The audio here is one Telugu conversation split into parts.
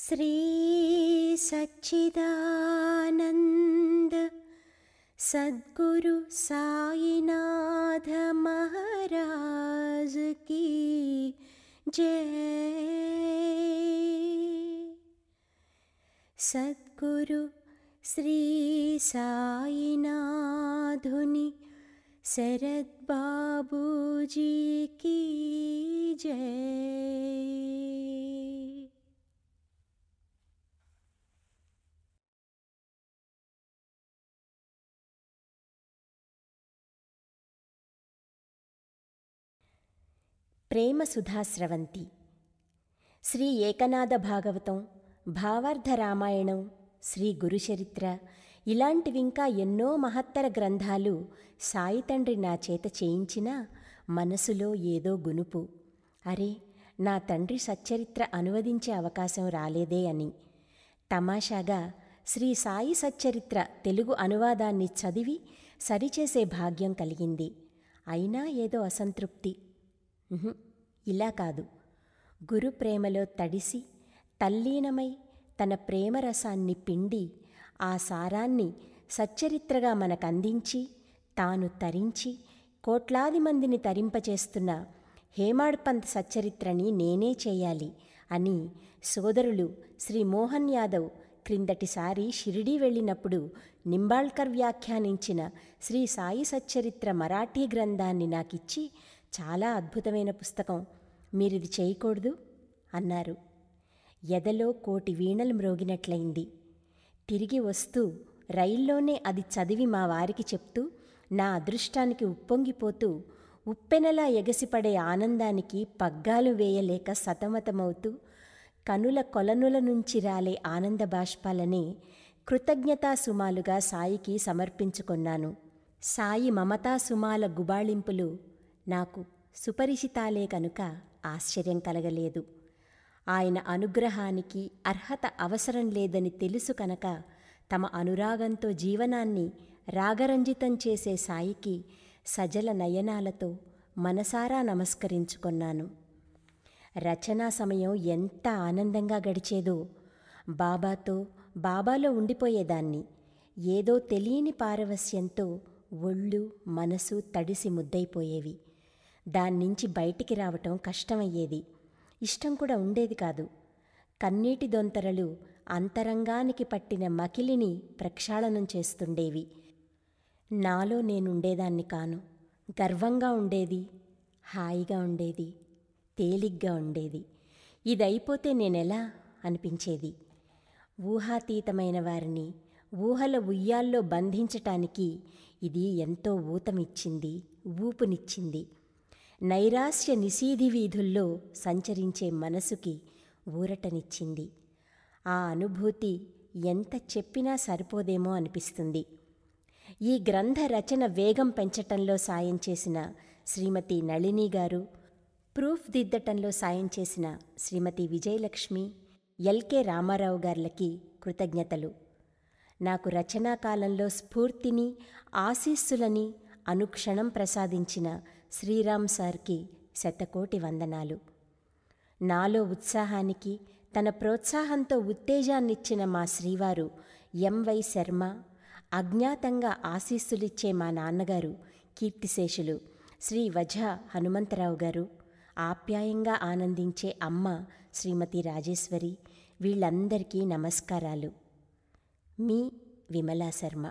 श्री सच्चिदानन्द सद्गुरु साईनाथ महाराज की जय सद्गुरु श्री साईनाथुनि शरद बाबूजी की जय ప్రేమ సుధాస్రవంతి శ్రీ ఏకనాథ భాగవతం భావార్థ రామాయణం శ్రీ గురుచరిత్ర ఇలాంటివింకా ఎన్నో మహత్తర గ్రంథాలు సాయి తండ్రి నా చేత చేయించినా మనసులో ఏదో గునుపు అరే నా తండ్రి సచ్చరిత్ర అనువదించే అవకాశం రాలేదే అని తమాషాగా శ్రీ సాయి సచ్చరిత్ర తెలుగు అనువాదాన్ని చదివి సరిచేసే భాగ్యం కలిగింది అయినా ఏదో అసంతృప్తి ఉహుం, ఇలా కాదు గురు ప్రేమలో తడిసి తల్లీనమై తన ప్రేమరసాన్ని పిండి ఆ సారాన్ని సచ్చరిత్రగా మనకందించి తాను తరించి కోట్లాది మందిని తరింపచేస్తున్న హేమాడ్పంత్ సచ్చరిత్రని నేనే చేయాలి అని సోదరులు శ్రీ మోహన్ యాదవ్ క్రిందటిసారి షిరిడీ వెళ్ళినప్పుడు నింబాళ్కర్ వ్యాఖ్యానించిన శ్రీ సాయి సచ్చరిత్ర మరాఠీ గ్రంథాన్ని నాకిచ్చి చాలా అద్భుతమైన పుస్తకం మీరిది చేయకూడదు అన్నారు ఎదలో కోటి వీణలు మ్రోగినట్లయింది తిరిగి వస్తూ రైల్లోనే అది చదివి మా వారికి చెప్తూ నా అదృష్టానికి ఉప్పొంగిపోతూ ఉప్పెనలా ఎగసిపడే ఆనందానికి పగ్గాలు వేయలేక సతమతమవుతూ కనుల కొలనుల నుంచి రాలే ఆనంద బాష్పాలనే కృతజ్ఞతా సుమాలుగా సాయికి సమర్పించుకొన్నాను సాయి మమతా సుమాల గుబాళింపులు నాకు సుపరిచితాలే కనుక ఆశ్చర్యం కలగలేదు ఆయన అనుగ్రహానికి అర్హత అవసరం లేదని తెలుసు కనుక తమ అనురాగంతో జీవనాన్ని రాగరంజితం చేసే సాయికి సజల నయనాలతో మనసారా నమస్కరించుకొన్నాను రచనా సమయం ఎంత ఆనందంగా గడిచేదో బాబాతో బాబాలో ఉండిపోయేదాన్ని ఏదో తెలియని పారవస్యంతో ఒళ్ళు మనసు తడిసి ముద్దైపోయేవి దాన్నించి బయటికి రావటం కష్టమయ్యేది ఇష్టం కూడా ఉండేది కాదు కన్నీటి దొంతరలు అంతరంగానికి పట్టిన మకిలిని ప్రక్షాళనం చేస్తుండేవి నాలో నేనుండేదాన్ని కాను గర్వంగా ఉండేది హాయిగా ఉండేది తేలిగ్గా ఉండేది ఇదైపోతే నేనెలా అనిపించేది ఊహాతీతమైన వారిని ఊహల ఉయ్యాల్లో బంధించటానికి ఇది ఎంతో ఊతమిచ్చింది ఊపునిచ్చింది నైరాస్య నిశీధి వీధుల్లో సంచరించే మనసుకి ఊరటనిచ్చింది ఆ అనుభూతి ఎంత చెప్పినా సరిపోదేమో అనిపిస్తుంది ఈ గ్రంథ రచన వేగం పెంచటంలో సాయం చేసిన శ్రీమతి నళిని గారు ప్రూఫ్ దిద్దటంలో సాయం చేసిన శ్రీమతి విజయలక్ష్మి ఎల్కే రామారావు గార్లకి కృతజ్ఞతలు నాకు రచనా కాలంలో స్ఫూర్తిని ఆశీస్సులని అనుక్షణం ప్రసాదించిన శ్రీరామ్ సార్కి శతకోటి వందనాలు నాలో ఉత్సాహానికి తన ప్రోత్సాహంతో ఉత్తేజాన్నిచ్చిన మా శ్రీవారు ఎంవై శర్మ అజ్ఞాతంగా ఆశీస్సులిచ్చే మా నాన్నగారు కీర్తిశేషులు శ్రీ వజ హనుమంతరావు గారు ఆప్యాయంగా ఆనందించే అమ్మ శ్రీమతి రాజేశ్వరి వీళ్ళందరికీ నమస్కారాలు మీ విమలా శర్మ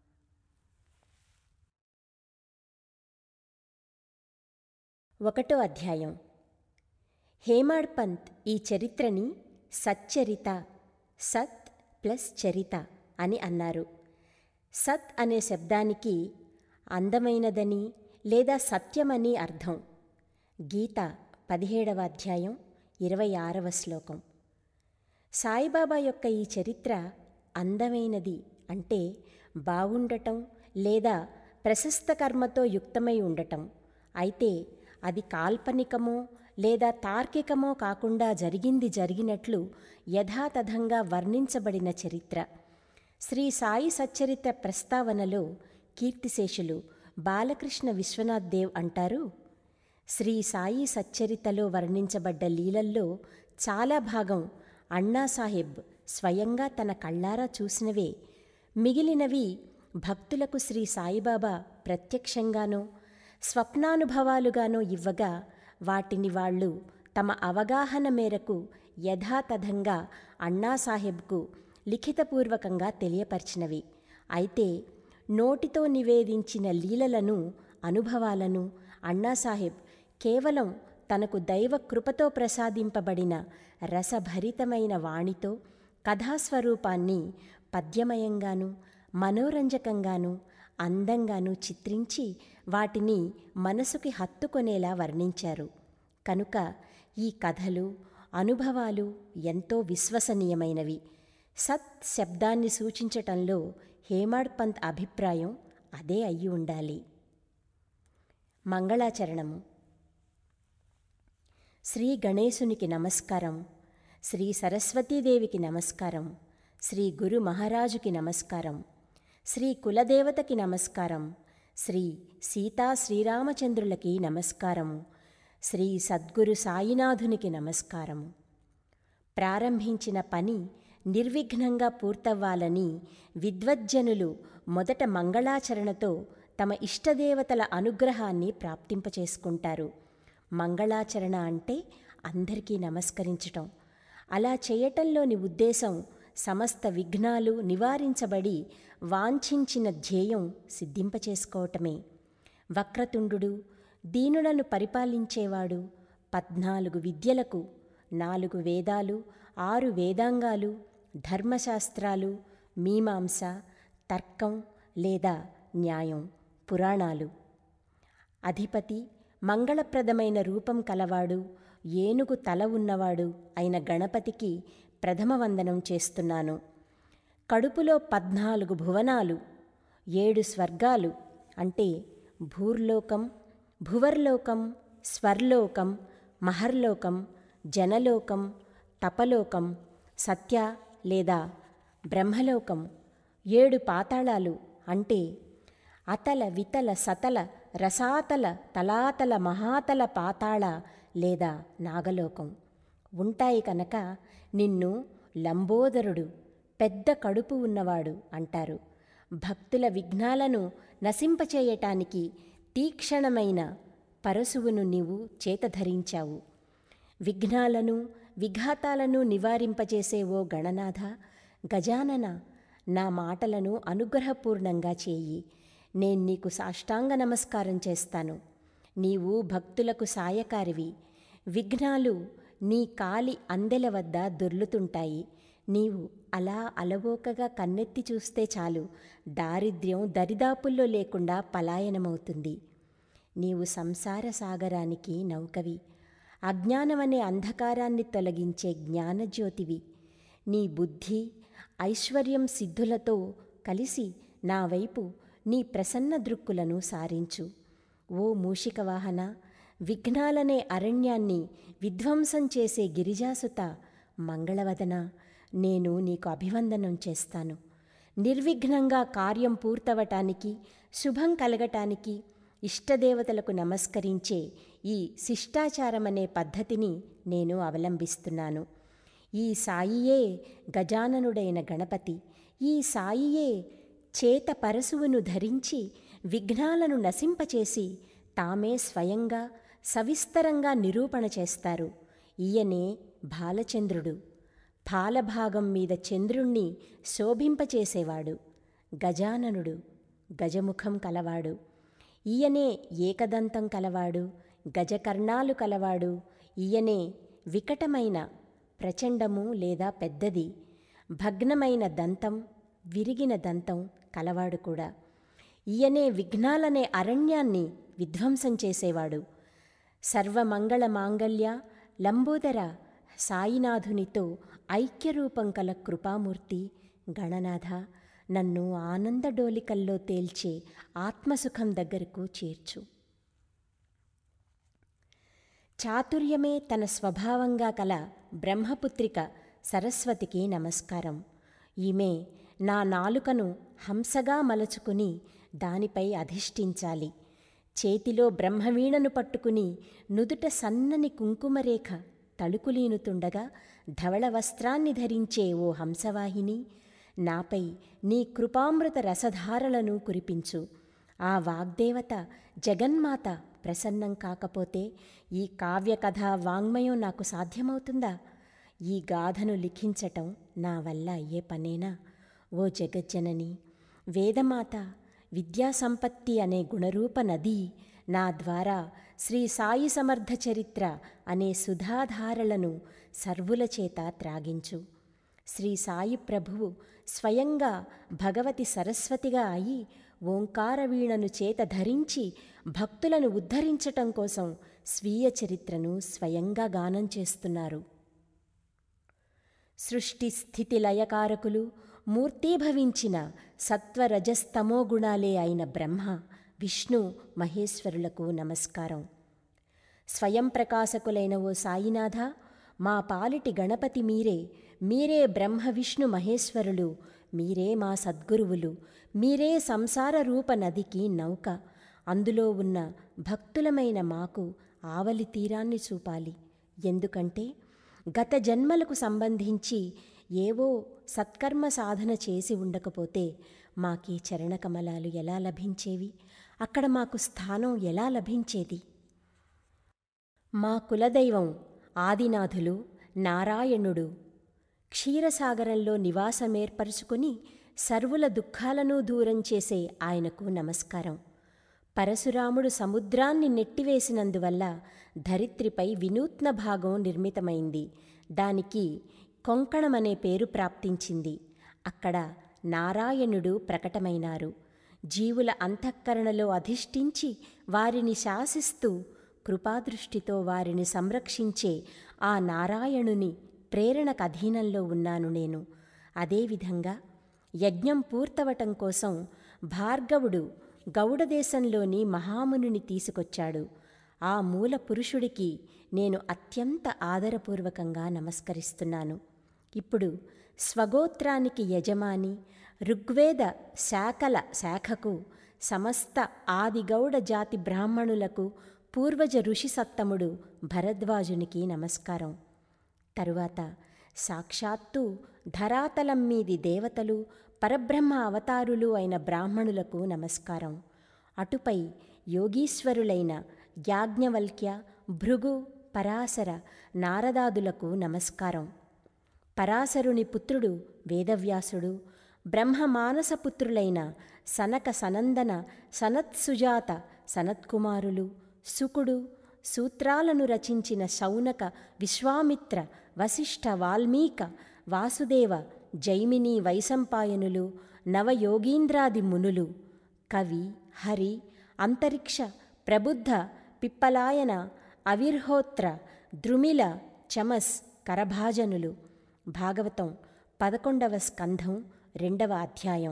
ఒకటో అధ్యాయం హేమాడ్ పంత్ ఈ చరిత్రని సచ్చరిత సత్ ప్లస్ చరిత అని అన్నారు సత్ అనే శబ్దానికి అందమైనదని లేదా సత్యమని అర్థం గీత పదిహేడవ అధ్యాయం ఇరవై ఆరవ శ్లోకం సాయిబాబా యొక్క ఈ చరిత్ర అందమైనది అంటే బాగుండటం లేదా ప్రశస్త కర్మతో యుక్తమై ఉండటం అయితే అది కాల్పనికమో లేదా తార్కికమో కాకుండా జరిగింది జరిగినట్లు యథాతథంగా వర్ణించబడిన చరిత్ర శ్రీ సాయి సచ్చరిత్ర ప్రస్తావనలో కీర్తిశేషులు బాలకృష్ణ విశ్వనాథ్ దేవ్ అంటారు శ్రీ సాయి సచ్చరితలో వర్ణించబడ్డ లీలల్లో చాలా భాగం అన్నాసాహెబ్ స్వయంగా తన కళ్ళారా చూసినవే మిగిలినవి భక్తులకు శ్రీ సాయిబాబా ప్రత్యక్షంగానో స్వప్నానుభవాలుగానో ఇవ్వగా వాటిని వాళ్ళు తమ అవగాహన మేరకు యథాతథంగా అన్నాసాహెబ్కు లిఖితపూర్వకంగా తెలియపరిచినవి అయితే నోటితో నివేదించిన లీలలను అనుభవాలను అన్నాసాహెబ్ కేవలం తనకు దైవ కృపతో ప్రసాదింపబడిన రసభరితమైన వాణితో కథాస్వరూపాన్ని పద్యమయంగాను మనోరంజకంగాను అందంగాను చిత్రించి వాటిని మనసుకి హత్తుకొనేలా వర్ణించారు కనుక ఈ కథలు అనుభవాలు ఎంతో విశ్వసనీయమైనవి సత్ శబ్దాన్ని సూచించటంలో హేమాడ్ పంత్ అభిప్రాయం అదే అయి ఉండాలి మంగళాచరణము శ్రీ గణేశునికి నమస్కారం శ్రీ సరస్వతీదేవికి నమస్కారం శ్రీ గురు మహారాజుకి నమస్కారం శ్రీ కులదేవతకి నమస్కారం శ్రీ సీతా శ్రీరామచంద్రులకి నమస్కారము శ్రీ సద్గురు సాయినాథునికి నమస్కారము ప్రారంభించిన పని నిర్విఘ్నంగా పూర్తవ్వాలని విద్వజ్జనులు మొదట మంగళాచరణతో తమ ఇష్టదేవతల అనుగ్రహాన్ని ప్రాప్తింపచేసుకుంటారు మంగళాచరణ అంటే అందరికీ నమస్కరించటం అలా చేయటంలోని ఉద్దేశం సమస్త విఘ్నాలు నివారించబడి వాంఛించిన ధ్యేయం సిద్ధింపచేసుకోవటమే వక్రతుండు దీనులను పరిపాలించేవాడు పద్నాలుగు విద్యలకు నాలుగు వేదాలు ఆరు వేదాంగాలు ధర్మశాస్త్రాలు మీమాంస తర్కం లేదా న్యాయం పురాణాలు అధిపతి మంగళప్రదమైన రూపం కలవాడు ఏనుగు తల ఉన్నవాడు అయిన గణపతికి ప్రథమ వందనం చేస్తున్నాను కడుపులో పద్నాలుగు భువనాలు ఏడు స్వర్గాలు అంటే భూర్లోకం భువర్లోకం స్వర్లోకం మహర్లోకం జనలోకం తపలోకం సత్య లేదా బ్రహ్మలోకం ఏడు పాతాళాలు అంటే అతల వితల సతల రసాతల తలాతల మహాతల పాతాళ లేదా నాగలోకం ఉంటాయి కనుక నిన్ను లంబోదరుడు పెద్ద కడుపు ఉన్నవాడు అంటారు భక్తుల విఘ్నాలను నశింపచేయటానికి తీక్షణమైన పరశువును నీవు చేతధరించావు విఘ్నాలను విఘాతాలను నివారింపచేసే ఓ గణనాథ గజానన నా మాటలను అనుగ్రహపూర్ణంగా చేయి నేను నీకు సాష్టాంగ నమస్కారం చేస్తాను నీవు భక్తులకు సాయకారివి విఘ్నాలు నీ కాలి అందెల వద్ద దొర్లుతుంటాయి నీవు అలా అలవోకగా కన్నెత్తి చూస్తే చాలు దారిద్ర్యం దరిదాపుల్లో లేకుండా పలాయనమవుతుంది నీవు సంసార సాగరానికి నౌకవి అజ్ఞానమనే అంధకారాన్ని తొలగించే జ్ఞానజ్యోతివి నీ బుద్ధి ఐశ్వర్యం సిద్ధులతో కలిసి నా వైపు నీ ప్రసన్న దృక్కులను సారించు ఓ మూషిక వాహన విఘ్నాలనే అరణ్యాన్ని విధ్వంసం చేసే గిరిజాసుత మంగళవదన నేను నీకు అభివందనం చేస్తాను నిర్విఘ్నంగా కార్యం పూర్తవటానికి శుభం కలగటానికి ఇష్టదేవతలకు నమస్కరించే ఈ శిష్టాచారమనే పద్ధతిని నేను అవలంబిస్తున్నాను ఈ సాయియే గజాననుడైన గణపతి ఈ సాయియే చేత పరశువును ధరించి విఘ్నాలను నశింపచేసి తామే స్వయంగా సవిస్తరంగా నిరూపణ చేస్తారు ఈయనే బాలచంద్రుడు పాలభాగం మీద చంద్రుణ్ణి శోభింపచేసేవాడు గజాననుడు గజముఖం కలవాడు ఈయనే ఏకదంతం కలవాడు గజకర్ణాలు కలవాడు ఈయనే వికటమైన ప్రచండము లేదా పెద్దది భగ్నమైన దంతం విరిగిన దంతం కలవాడు కూడా ఈయనే విఘ్నాలనే అరణ్యాన్ని విధ్వంసం చేసేవాడు సర్వమంగళ మాంగళ్య లంబోదర సాయినాథునితో ఐక్యరూపం కల కృపామూర్తి గణనాథ నన్ను ఆనందడోలికల్లో తేల్చే ఆత్మసుఖం దగ్గరకు చేర్చు చాతుర్యమే తన స్వభావంగా కల బ్రహ్మపుత్రిక సరస్వతికి నమస్కారం ఈమె నా నాలుకను హంసగా మలచుకుని దానిపై అధిష్ఠించాలి చేతిలో బ్రహ్మవీణను పట్టుకుని నుదుట సన్నని కుంకుమరేఖ తళుకులీనుతుండగా ధవళ వస్త్రాన్ని ధరించే ఓ హంసవాహిని నాపై నీ కృపామృత రసధారలను కురిపించు ఆ వాగ్దేవత జగన్మాత ప్రసన్నం కాకపోతే ఈ కావ్య కథా వాంగ్మయం నాకు సాధ్యమవుతుందా ఈ గాథను లిఖించటం నా వల్ల అయ్యే పనేనా ఓ జగజ్జనని వేదమాత విద్యాసంపత్తి అనే గుణరూప నది నా ద్వారా శ్రీ సాయి సమర్థ చరిత్ర అనే సుధాధారలను సర్వుల చేత త్రాగించు శ్రీ సాయి ప్రభువు స్వయంగా భగవతి సరస్వతిగా అయి ఓంకార వీణను చేత ధరించి భక్తులను ఉద్ధరించటం కోసం స్వీయ చరిత్రను స్వయంగా గానం చేస్తున్నారు సృష్టి స్థితి లయకారకులు మూర్తీభవించిన సత్వరజస్తమో గుణాలే అయిన బ్రహ్మ విష్ణు మహేశ్వరులకు నమస్కారం స్వయం ప్రకాశకులైన ఓ సాయినాథ మా పాలిటి గణపతి మీరే మీరే బ్రహ్మ విష్ణు మహేశ్వరులు మీరే మా సద్గురువులు మీరే సంసార రూప నదికి నౌక అందులో ఉన్న భక్తులమైన మాకు ఆవలి తీరాన్ని చూపాలి ఎందుకంటే గత జన్మలకు సంబంధించి ఏవో సత్కర్మ సాధన చేసి ఉండకపోతే మాకీ చరణకమలాలు ఎలా లభించేవి అక్కడ మాకు స్థానం ఎలా లభించేది మా కులదైవం ఆదినాథులు నారాయణుడు క్షీరసాగరంలో నివాసమేర్పరుచుకుని సర్వుల దుఃఖాలను దూరం చేసే ఆయనకు నమస్కారం పరశురాముడు సముద్రాన్ని నెట్టివేసినందువల్ల ధరిత్రిపై వినూత్న భాగం నిర్మితమైంది దానికి కొంకణమనే పేరు ప్రాప్తించింది అక్కడ నారాయణుడు ప్రకటమైనారు జీవుల అంతఃకరణలో అధిష్ఠించి వారిని శాసిస్తూ కృపాదృష్టితో వారిని సంరక్షించే ఆ నారాయణుని ప్రేరణకు అధీనంలో ఉన్నాను నేను అదేవిధంగా యజ్ఞం పూర్తవటం కోసం భార్గవుడు గౌడదేశంలోని మహామునిని తీసుకొచ్చాడు ఆ మూల పురుషుడికి నేను అత్యంత ఆదరపూర్వకంగా నమస్కరిస్తున్నాను ఇప్పుడు స్వగోత్రానికి యజమాని ఋగ్వేద శాఖల శాఖకు సమస్త ఆదిగౌడ జాతి బ్రాహ్మణులకు పూర్వజ ఋషి సత్తముడు భరద్వాజునికి నమస్కారం తరువాత సాక్షాత్తు ధరాతలం మీది దేవతలు పరబ్రహ్మ అవతారులు అయిన బ్రాహ్మణులకు నమస్కారం అటుపై యోగీశ్వరులైన యాజ్ఞవల్క్య భృగు పరాశర నారదాదులకు నమస్కారం పరాశరుని పుత్రుడు వేదవ్యాసుడు బ్రహ్మమానస పుత్రులైన సనక సనందన సనత్సుజాత సనత్కుమారులు సుకుడు సూత్రాలను రచించిన శౌనక విశ్వామిత్ర వశిష్ఠ వాల్మీక వాసుదేవ జైమిని వైశంపాయనులు నవయోగీంద్రాది మునులు కవి హరి అంతరిక్ష ప్రబుద్ధ పిప్పలాయన అవిర్హోత్ర ద్రుమిల చమస్ కరభాజనులు భాగవతం పదకొండవ స్కంధం రెండవ అధ్యాయం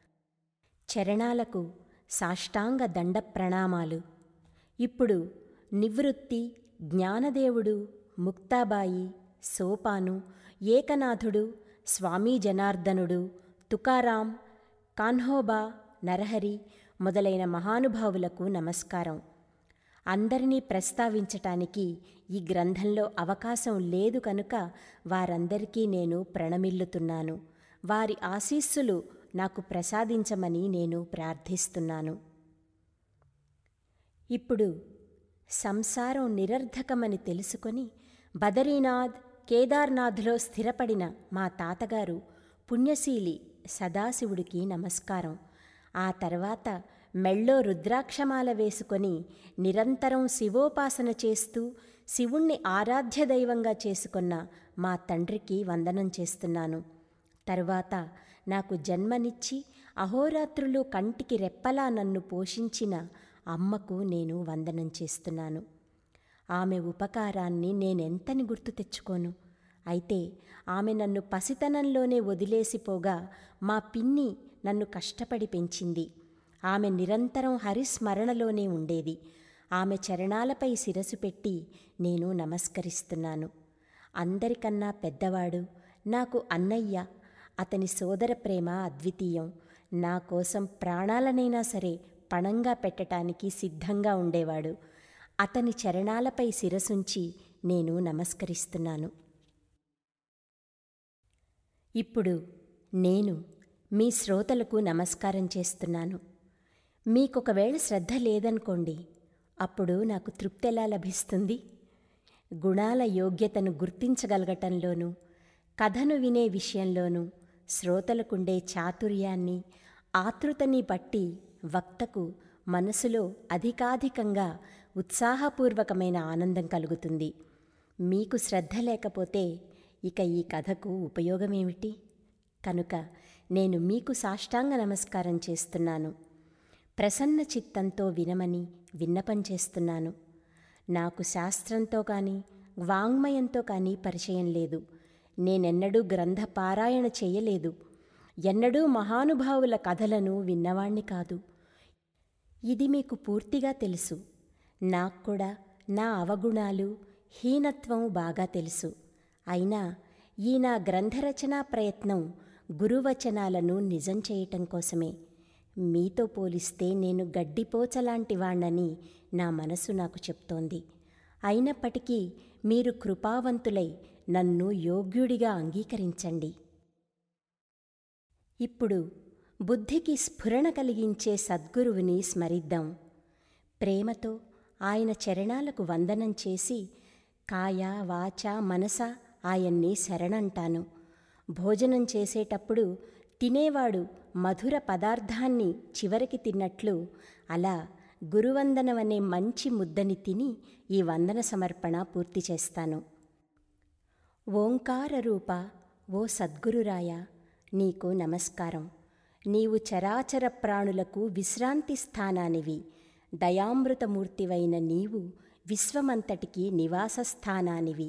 చరణాలకు సాష్టాంగ దండ ప్రణామాలు ఇప్పుడు నివృత్తి జ్ఞానదేవుడు ముక్తాబాయి సోపాను ఏకనాథుడు స్వామీ జనార్దనుడు తుకారాం కాన్హోబా నరహరి మొదలైన మహానుభావులకు నమస్కారం అందరినీ ప్రస్తావించటానికి ఈ గ్రంథంలో అవకాశం లేదు కనుక వారందరికీ నేను ప్రణమిల్లుతున్నాను వారి ఆశీస్సులు నాకు ప్రసాదించమని నేను ప్రార్థిస్తున్నాను ఇప్పుడు సంసారం నిరర్ధకమని తెలుసుకొని బదరీనాథ్ కేదార్నాథ్లో స్థిరపడిన మా తాతగారు పుణ్యశీలి సదాశివుడికి నమస్కారం ఆ తర్వాత మెళ్ళో రుద్రాక్షమాల వేసుకొని నిరంతరం శివోపాసన చేస్తూ శివుణ్ణి ఆరాధ్య దైవంగా చేసుకున్న మా తండ్రికి వందనం చేస్తున్నాను తరువాత నాకు జన్మనిచ్చి అహోరాత్రులు కంటికి రెప్పలా నన్ను పోషించిన అమ్మకు నేను వందనం చేస్తున్నాను ఆమె ఉపకారాన్ని నేనెంతని గుర్తు తెచ్చుకోను అయితే ఆమె నన్ను పసితనంలోనే వదిలేసిపోగా మా పిన్ని నన్ను కష్టపడి పెంచింది ఆమె నిరంతరం హరిస్మరణలోనే ఉండేది ఆమె చరణాలపై శిరసు పెట్టి నేను నమస్కరిస్తున్నాను అందరికన్నా పెద్దవాడు నాకు అన్నయ్య అతని సోదర ప్రేమ అద్వితీయం నా కోసం ప్రాణాలనైనా సరే పణంగా పెట్టటానికి సిద్ధంగా ఉండేవాడు అతని చరణాలపై శిరసుంచి నేను నమస్కరిస్తున్నాను ఇప్పుడు నేను మీ శ్రోతలకు నమస్కారం చేస్తున్నాను మీకొకవేళ శ్రద్ధ లేదనుకోండి అప్పుడు నాకు తృప్తి ఎలా లభిస్తుంది గుణాల యోగ్యతను గుర్తించగలగటంలోనూ కథను వినే విషయంలోనూ శ్రోతలకుండే చాతుర్యాన్ని ఆతృతని బట్టి వక్తకు మనసులో అధికాధికంగా ఉత్సాహపూర్వకమైన ఆనందం కలుగుతుంది మీకు శ్రద్ధ లేకపోతే ఇక ఈ కథకు ఉపయోగమేమిటి కనుక నేను మీకు సాష్టాంగ నమస్కారం చేస్తున్నాను ప్రసన్న చిత్తంతో వినమని విన్నపం చేస్తున్నాను నాకు శాస్త్రంతో కానీ వాంగ్మయంతో కానీ పరిచయం లేదు నేనెన్నడూ గ్రంథ పారాయణ చేయలేదు ఎన్నడూ మహానుభావుల కథలను విన్నవాణ్ణి కాదు ఇది మీకు పూర్తిగా తెలుసు నాకు కూడా నా అవగుణాలు హీనత్వం బాగా తెలుసు అయినా ఈ నా గ్రంథరచనా ప్రయత్నం గురువచనాలను నిజం చేయటం కోసమే మీతో పోలిస్తే నేను గడ్డిపోచలాంటి వాణ్ణని నా మనసు నాకు చెప్తోంది అయినప్పటికీ మీరు కృపావంతులై నన్ను యోగ్యుడిగా అంగీకరించండి ఇప్పుడు బుద్ధికి స్ఫురణ కలిగించే సద్గురువుని స్మరిద్దాం ప్రేమతో ఆయన చరణాలకు వందనం చేసి కాయ వాచ మనస ఆయన్ని శరణంటాను భోజనం చేసేటప్పుడు తినేవాడు మధుర పదార్థాన్ని చివరికి తిన్నట్లు అలా గురువందనమనే మంచి ముద్దని తిని ఈ వందన సమర్పణ పూర్తి చేస్తాను ఓంకార రూప ఓ సద్గురురాయ నీకు నమస్కారం నీవు చరాచర ప్రాణులకు విశ్రాంతి స్థానానివి దయామృతమూర్తివైన నీవు విశ్వమంతటికి నివాస స్థానానివి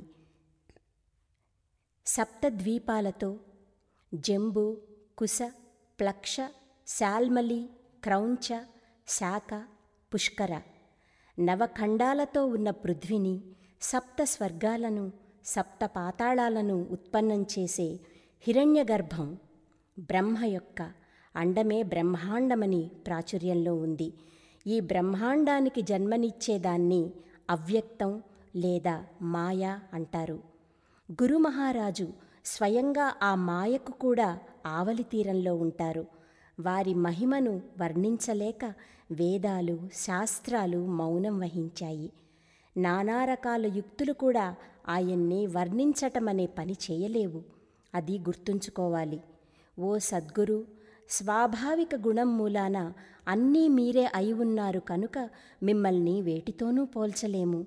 సప్తద్వీపాలతో జంబు కుశ ప్లక్ష శాల్మలి క్రౌంచ శాఖ పుష్కర నవఖండాలతో ఉన్న పృథ్విని సప్త స్వర్గాలను సప్త పాతాళాలను ఉత్పన్నం చేసే హిరణ్యగర్భం బ్రహ్మ యొక్క అండమే బ్రహ్మాండమని ప్రాచుర్యంలో ఉంది ఈ బ్రహ్మాండానికి జన్మనిచ్చేదాన్ని అవ్యక్తం లేదా మాయ అంటారు గురు మహారాజు స్వయంగా ఆ మాయకు కూడా ఆవలి తీరంలో ఉంటారు వారి మహిమను వర్ణించలేక వేదాలు శాస్త్రాలు మౌనం వహించాయి నానా రకాల యుక్తులు కూడా ఆయన్ని వర్ణించటమనే పని చేయలేవు అది గుర్తుంచుకోవాలి ఓ సద్గురు స్వాభావిక గుణం మూలాన అన్నీ మీరే అయి ఉన్నారు కనుక మిమ్మల్ని వేటితోనూ పోల్చలేము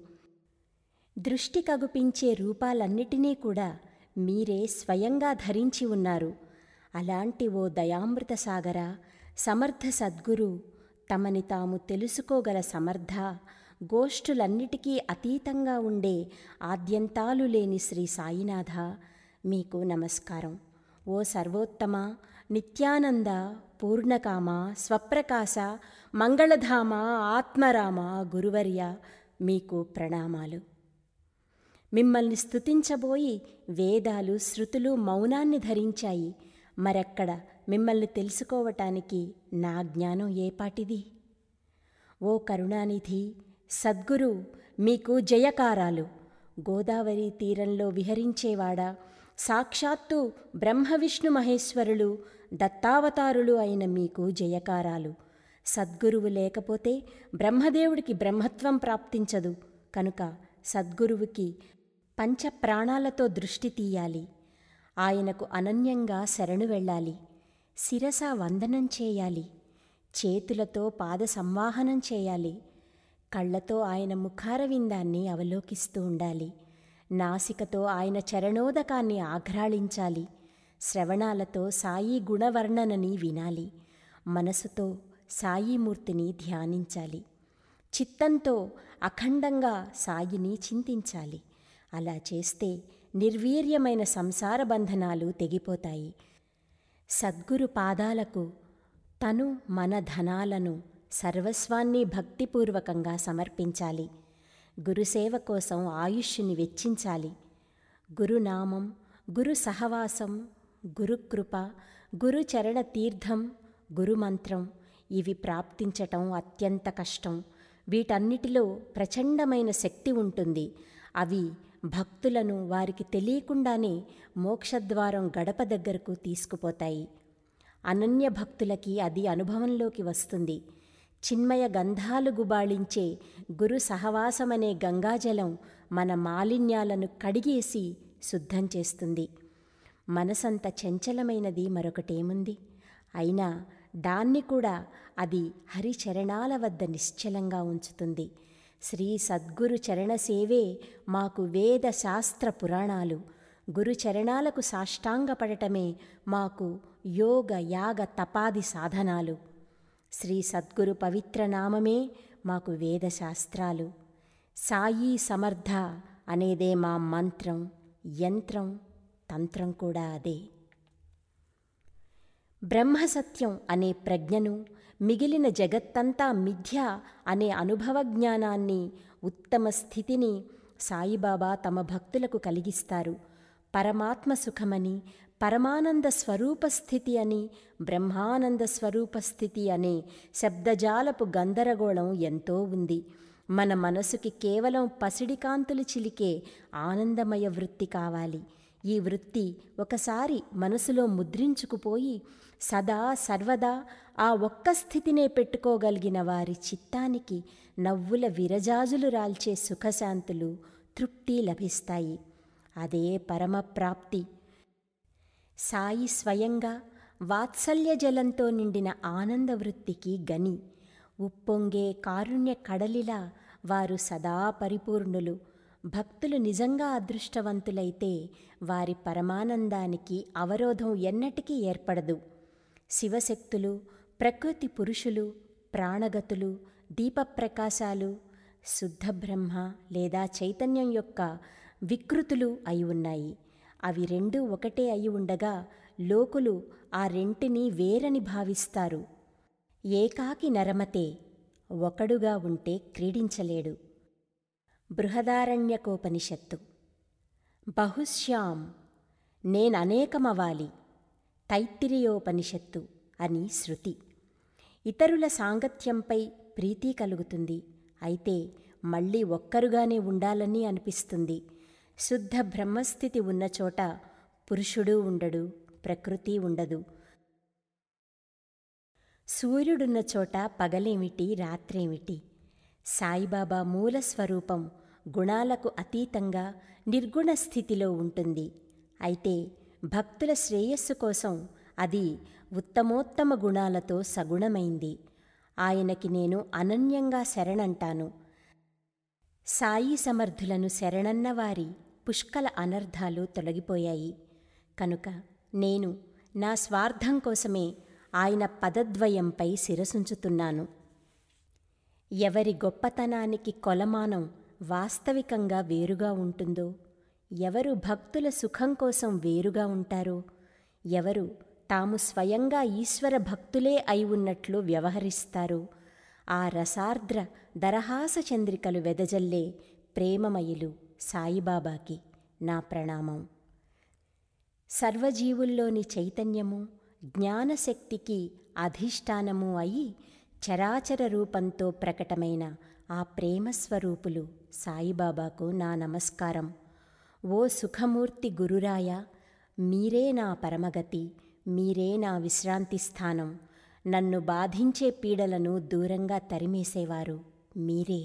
దృష్టి కగుపించే రూపాలన్నిటినీ కూడా మీరే స్వయంగా ధరించి ఉన్నారు అలాంటి ఓ దయామృత సాగర సమర్థ సద్గురు తమని తాము తెలుసుకోగల సమర్థ గోష్ఠులన్నిటికీ అతీతంగా ఉండే ఆద్యంతాలు లేని శ్రీ సాయినాథ మీకు నమస్కారం ఓ సర్వోత్తమ నిత్యానంద పూర్ణకామ స్వప్రకాశ మంగళధామ ఆత్మరామ గురువర్య మీకు ప్రణామాలు మిమ్మల్ని స్తుతించబోయి వేదాలు శృతులు మౌనాన్ని ధరించాయి మరెక్కడ మిమ్మల్ని తెలుసుకోవటానికి నా జ్ఞానం ఏపాటిది ఓ కరుణానిధి సద్గురు మీకు జయకారాలు గోదావరి తీరంలో విహరించేవాడా సాక్షాత్తు బ్రహ్మ విష్ణు మహేశ్వరులు దత్తావతారులు అయిన మీకు జయకారాలు సద్గురువు లేకపోతే బ్రహ్మదేవుడికి బ్రహ్మత్వం ప్రాప్తించదు కనుక సద్గురువుకి పంచ ప్రాణాలతో దృష్టి తీయాలి ఆయనకు అనన్యంగా శరణు వెళ్ళాలి శిరస వందనం చేయాలి చేతులతో పాద సంవాహనం చేయాలి కళ్ళతో ఆయన ముఖారవిందాన్ని అవలోకిస్తూ ఉండాలి నాసికతో ఆయన చరణోదకాన్ని ఆఘ్రాళించాలి శ్రవణాలతో సాయి గుణవర్ణనని వినాలి మనసుతో సాయిమూర్తిని ధ్యానించాలి చిత్తంతో అఖండంగా సాయిని చింతించాలి అలా చేస్తే నిర్వీర్యమైన సంసార బంధనాలు తెగిపోతాయి సద్గురు పాదాలకు తను మన ధనాలను సర్వస్వాన్ని భక్తిపూర్వకంగా సమర్పించాలి గురుసేవ కోసం ఆయుష్ని వెచ్చించాలి గురునామం గురు సహవాసం గురుకృప గురుచరణ తీర్థం గురుమంత్రం ఇవి ప్రాప్తించటం అత్యంత కష్టం వీటన్నిటిలో ప్రచండమైన శక్తి ఉంటుంది అవి భక్తులను వారికి తెలియకుండానే మోక్షద్వారం గడప దగ్గరకు తీసుకుపోతాయి అనన్య భక్తులకి అది అనుభవంలోకి వస్తుంది చిన్మయ గంధాలు గుబాళించే గురు సహవాసమనే గంగాజలం మన మాలిన్యాలను కడిగేసి శుద్ధం చేస్తుంది మనసంత చంచలమైనది మరొకటేముంది అయినా దాన్ని కూడా అది హరిచరణాల వద్ద నిశ్చలంగా ఉంచుతుంది శ్రీ సద్గురు చరణసేవే మాకు వేద శాస్త్ర పురాణాలు గురు చరణాలకు సాష్టాంగపడటమే మాకు యోగ యాగ తపాది సాధనాలు శ్రీ సద్గురు పవిత్ర నామమే మాకు వేద శాస్త్రాలు సాయి సమర్థ అనేదే మా మంత్రం యంత్రం తంత్రం కూడా అదే బ్రహ్మసత్యం అనే ప్రజ్ఞను మిగిలిన జగత్తంతా మిథ్య అనే అనుభవ జ్ఞానాన్ని ఉత్తమ స్థితిని సాయిబాబా తమ భక్తులకు కలిగిస్తారు పరమాత్మ సుఖమని పరమానంద స్వరూప స్థితి అని బ్రహ్మానంద స్వరూప స్థితి అనే శబ్దజాలపు గందరగోళం ఎంతో ఉంది మన మనసుకి కేవలం పసిడి కాంతులు చిలికే ఆనందమయ వృత్తి కావాలి ఈ వృత్తి ఒకసారి మనసులో ముద్రించుకుపోయి సదా సర్వదా ఆ ఒక్క స్థితినే పెట్టుకోగలిగిన వారి చిత్తానికి నవ్వుల విరజాజులు రాల్చే సుఖశాంతులు తృప్తి లభిస్తాయి అదే పరమప్రాప్తి సాయి స్వయంగా వాత్సల్య జలంతో నిండిన ఆనంద వృత్తికి గని ఉప్పొంగే కారుణ్య కడలిలా వారు సదా పరిపూర్ణులు భక్తులు నిజంగా అదృష్టవంతులైతే వారి పరమానందానికి అవరోధం ఎన్నటికీ ఏర్పడదు శివశక్తులు ప్రకృతి పురుషులు ప్రాణగతులు దీపప్రకాశాలు శుద్ధ బ్రహ్మ లేదా చైతన్యం యొక్క వికృతులు అయి ఉన్నాయి అవి రెండు ఒకటే అయి ఉండగా లోకులు ఆ రెంటిని వేరని భావిస్తారు ఏకాకి నరమతే ఒకడుగా ఉంటే క్రీడించలేడు బృహదారణ్యకోపనిషత్తు బహుశ్యాం నేననేకమవాలి తైత్తిరియోపనిషత్తు అని శృతి ఇతరుల సాంగత్యంపై ప్రీతి కలుగుతుంది అయితే మళ్ళీ ఒక్కరుగానే ఉండాలని అనిపిస్తుంది శుద్ధ బ్రహ్మస్థితి ఉన్న చోట పురుషుడు ఉండడు ప్రకృతి ఉండదు సూర్యుడున్న చోట పగలేమిటి రాత్రేమిటి సాయిబాబా మూల స్వరూపం గుణాలకు అతీతంగా నిర్గుణ స్థితిలో ఉంటుంది అయితే భక్తుల శ్రేయస్సు కోసం అది ఉత్తమోత్తమ గుణాలతో సగుణమైంది ఆయనకి నేను అనన్యంగా శరణంటాను సాయి సమర్థులను శరణన్న వారి పుష్కల అనర్థాలు తొలగిపోయాయి కనుక నేను నా స్వార్థం కోసమే ఆయన పదద్వయంపై శిరసుంచుతున్నాను ఎవరి గొప్పతనానికి కొలమానం వాస్తవికంగా వేరుగా ఉంటుందో ఎవరు భక్తుల సుఖం కోసం వేరుగా ఉంటారో ఎవరు తాము స్వయంగా ఈశ్వర భక్తులే అయి ఉన్నట్లు వ్యవహరిస్తారో ఆ రసార్ద్ర దరహాస చంద్రికలు వెదజల్లే ప్రేమమయులు సాయిబాబాకి నా ప్రణామం సర్వజీవుల్లోని చైతన్యము జ్ఞానశక్తికి అధిష్టానము అయి చరాచర రూపంతో ప్రకటమైన ఆ ప్రేమస్వరూపులు సాయిబాబాకు నా నమస్కారం ఓ సుఖమూర్తి గురురాయ మీరే నా పరమగతి మీరే నా విశ్రాంతి స్థానం నన్ను బాధించే పీడలను దూరంగా తరిమేసేవారు మీరే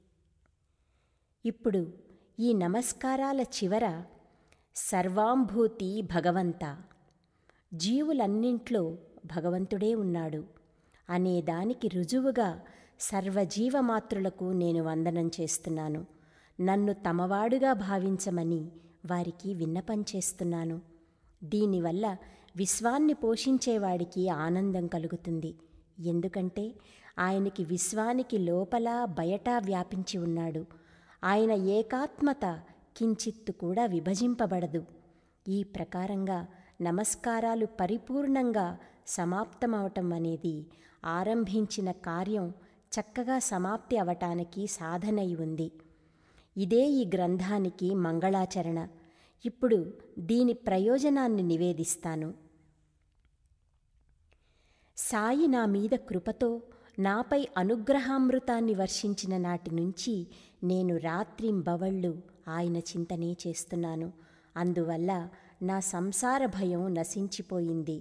ఇప్పుడు ఈ నమస్కారాల చివర సర్వాంభూతి భగవంత జీవులన్నింట్లో భగవంతుడే ఉన్నాడు అనే దానికి రుజువుగా సర్వజీవమాతృలకు నేను వందనం చేస్తున్నాను నన్ను తమవాడుగా భావించమని వారికి విన్నపం చేస్తున్నాను దీనివల్ల విశ్వాన్ని పోషించేవాడికి ఆనందం కలుగుతుంది ఎందుకంటే ఆయనకి విశ్వానికి లోపల బయట వ్యాపించి ఉన్నాడు ఆయన ఏకాత్మత కించిత్తు కూడా విభజింపబడదు ఈ ప్రకారంగా నమస్కారాలు పరిపూర్ణంగా సమాప్తమవటం అనేది ఆరంభించిన కార్యం చక్కగా సమాప్తి అవటానికి సాధనై ఉంది ఇదే ఈ గ్రంథానికి మంగళాచరణ ఇప్పుడు దీని ప్రయోజనాన్ని నివేదిస్తాను సాయి నా మీద కృపతో నాపై అనుగ్రహామృతాన్ని వర్షించిన నాటి నుంచి నేను రాత్రింబవళ్ళు ఆయన చింతనే చేస్తున్నాను అందువల్ల నా సంసార భయం నశించిపోయింది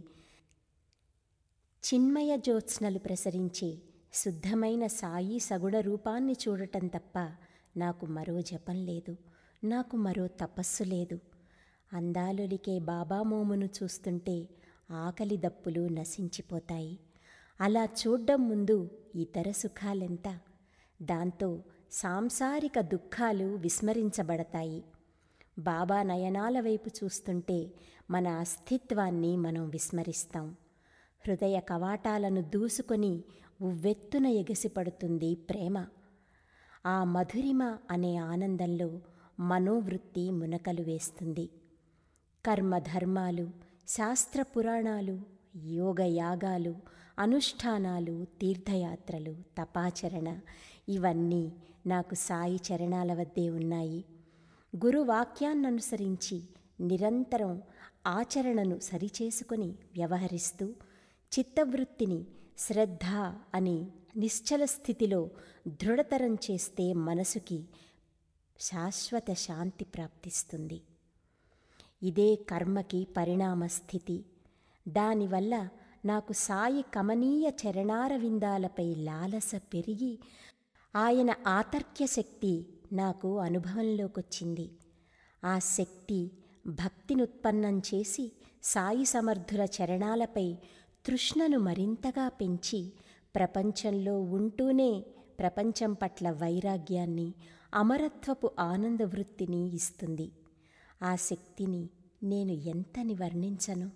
చిన్మయ జ్యోత్స్నలు ప్రసరించే శుద్ధమైన సాయి సగుణ రూపాన్ని చూడటం తప్ప నాకు మరో జపం లేదు నాకు మరో తపస్సు లేదు అందాలొలికే బాబా మోమును చూస్తుంటే ఆకలి దప్పులు నశించిపోతాయి అలా చూడ్డం ముందు ఇతర సుఖాలెంత దాంతో సాంసారిక దుఃఖాలు విస్మరించబడతాయి బాబా నయనాల వైపు చూస్తుంటే మన అస్తిత్వాన్ని మనం విస్మరిస్తాం హృదయ కవాటాలను దూసుకొని ఉవ్వెత్తున ఎగసిపడుతుంది ప్రేమ ఆ మధురిమ అనే ఆనందంలో మనోవృత్తి మునకలు వేస్తుంది కర్మధర్మాలు శాస్త్ర పురాణాలు యోగయాగాలు అనుష్ఠానాలు తీర్థయాత్రలు తపాచరణ ఇవన్నీ నాకు సాయి చరణాల వద్దే ఉన్నాయి గురువాక్యాన్ననుసరించి నిరంతరం ఆచరణను సరిచేసుకొని వ్యవహరిస్తూ చిత్తవృత్తిని శ్రద్ధ అని నిశ్చల స్థితిలో దృఢతరం చేస్తే మనసుకి శాశ్వత శాంతి ప్రాప్తిస్తుంది ఇదే కర్మకి పరిణామ స్థితి దానివల్ల నాకు సాయి కమనీయ చరణార విందాలపై లాలస పెరిగి ఆయన ఆతర్క్య శక్తి నాకు అనుభవంలోకొచ్చింది ఆ శక్తి భక్తినుత్పన్నం చేసి సాయి సమర్థుల చరణాలపై తృష్ణను మరింతగా పెంచి ప్రపంచంలో ఉంటూనే ప్రపంచం పట్ల వైరాగ్యాన్ని అమరత్వపు ఆనంద వృత్తిని ఇస్తుంది ఆ శక్తిని నేను ఎంతని వర్ణించను